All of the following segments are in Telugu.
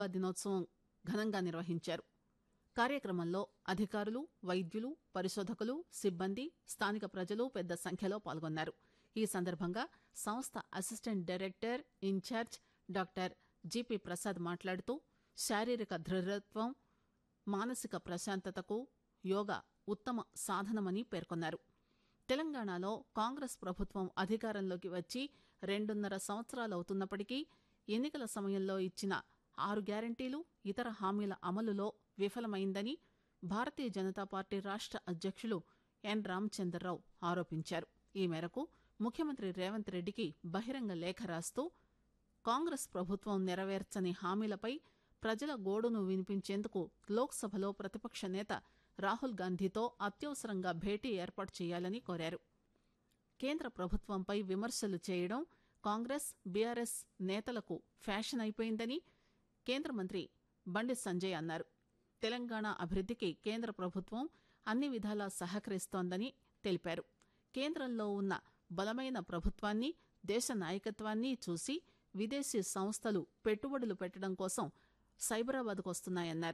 దినోత్సవం ఘనంగా నిర్వహించారు కార్యక్రమంలో అధికారులు వైద్యులు పరిశోధకులు సిబ్బంది స్థానిక ప్రజలు పెద్ద సంఖ్యలో పాల్గొన్నారు ఈ సందర్భంగా సంస్థ assistant director incharge doctor G P Prasad మాట్లాడుతూ శారీరక దృఢత్వం మానసిక ప్రశాంతతకు యోగా ఉత్తమ సాధనమని పేర్కొన్నారు తెలంగాణలో కాంగ్రెస్ ప్రభుత్వం అధికారంలోకి వచ్చి రెండున్నర సంవత్సరాలవుతున్నప్పటికీ ఎన్నికల సమయంలో ఇచ్చిన ఆరు గ్యారంటీలు ఇతర హామీల అమలులో విఫలమైందని భారతీయ జనతా పార్టీ రాష్ట అధ్యక్షులు ఎన్ రామచంద్రరావు ఆరోపించారు ఈ మేరకు ముఖ్యమంత్రి రేవంత్ రెడ్డికి బహిరంగ లేఖ రాస్తూ కాంగ్రెస్ ప్రభుత్వం నెరవేర్చని హామీలపై ప్రజల గోడును వినిపించేందుకు లోక్సభలో ప్రతిపక్ష నేత రాహుల్ గాంధీతో అత్యవసరంగా భేటీ ఏర్పాటు చేయాలని కోరారు కేంద్ర ప్రభుత్వంపై విమర్శలు చేయడం కాంగ్రెస్ బీఆర్ఎస్ నేతలకు ఫ్యాషన్ అయిపోయిందని కేంద్ర మంత్రి బండి సంజయ్ అన్నారు తెలంగాణ అభివృద్దికి కేంద్ర ప్రభుత్వం అన్ని విధాలా సహకరిస్తోందని తెలిపారు కేంద్రంలో ఉన్న బలమైన ప్రభుత్వాన్ని దేశ నాయకత్వాన్ని చూసి విదేశీ సంస్థలు పెట్టుబడులు పెట్టడం కోసం సైబరాబాద్కు వస్తున్నాయన్నారు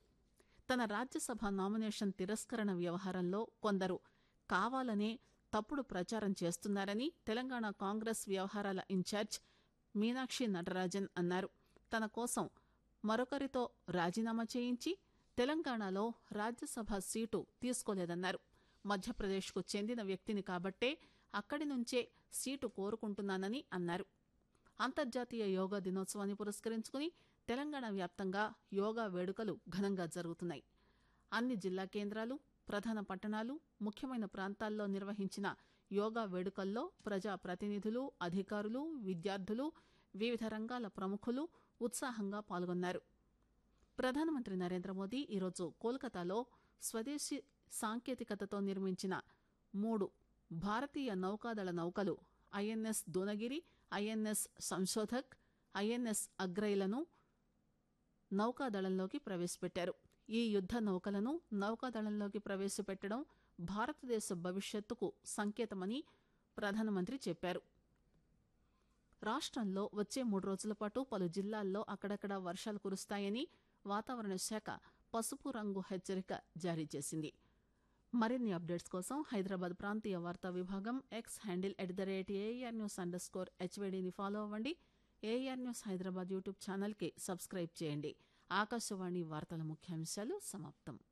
తన రాజ్యసభ నామినేషన్ తిరస్కరణ వ్యవహారంలో కొందరు కావాలనే తప్పుడు ప్రచారం చేస్తున్నారని తెలంగాణ కాంగ్రెస్ వ్యవహారాల ఇన్ఛార్జ్ మీనాక్షి నటరాజన్ అన్నారు తన కోసం మరొకరితో రాజీనామా చేయించి తెలంగాణలో రాజ్యసభ సీటు తీసుకోలేదన్నారు మధ్యప్రదేశ్కు చెందిన వ్యక్తిని కాబట్టే అక్కడి నుంచే సీటు కోరుకుంటున్నానని అన్నారు అంతర్జాతీయ యోగా దినోత్సవాన్ని పురస్కరించుకుని తెలంగాణ వ్యాప్తంగా యోగా వేడుకలు ఘనంగా జరుగుతున్నాయి అన్ని జిల్లా కేంద్రాలు ప్రధాన పట్టణాలు ముఖ్యమైన ప్రాంతాల్లో నిర్వహించిన యోగా వేడుకల్లో ప్రజా ప్రతినిధులు అధికారులు విద్యార్థులు వివిధ రంగాల ప్రముఖులు ఉత్సాహంగా పాల్గొన్నారు ప్రధానమంత్రి నరేంద్ర మోదీ ఈరోజు కోల్కతాలో స్వదేశీ సాంకేతికతతో నిర్మించిన మూడు భారతీయ నౌకాదళ నౌకలు I N S Dunagiri I N S Sanshodhak I N S అగ్రైలను నౌకాదళంలోకి ప్రవేశపెట్టారు ఈ యుద్ద నౌకలను నౌకాదళంలోకి ప్రవేశపెట్టడం భారతదేశ భవిష్యత్తుకు సంకేతమని ప్రధానమంత్రి చెప్పారు రాష్ట్రంలో వచ్చే మూడు రోజుల పాటు పలు జిల్లాల్లో అక్కడక్కడ వర్షాలు కురుస్తాయని వాతావరణ శాఖ పసుపు రంగు హెచ్చరిక జారీ చేసింది మరిన్ని అప్డేట్స్ కోసం హైదరాబాద్ ప్రాంతీయ వార్తా విభాగం X handle at the rate A R news underscore హెచ్వేడిని ఫాలో అవ్వండి ఏఆర్ న్యూస్ హైదరాబాద్ యూట్యూబ్ ఛానల్కి సబ్స్క్రైబ్ చేయండి ఆకాశవాణి వార్తల ముఖ్యాంశాలు సమాప్తం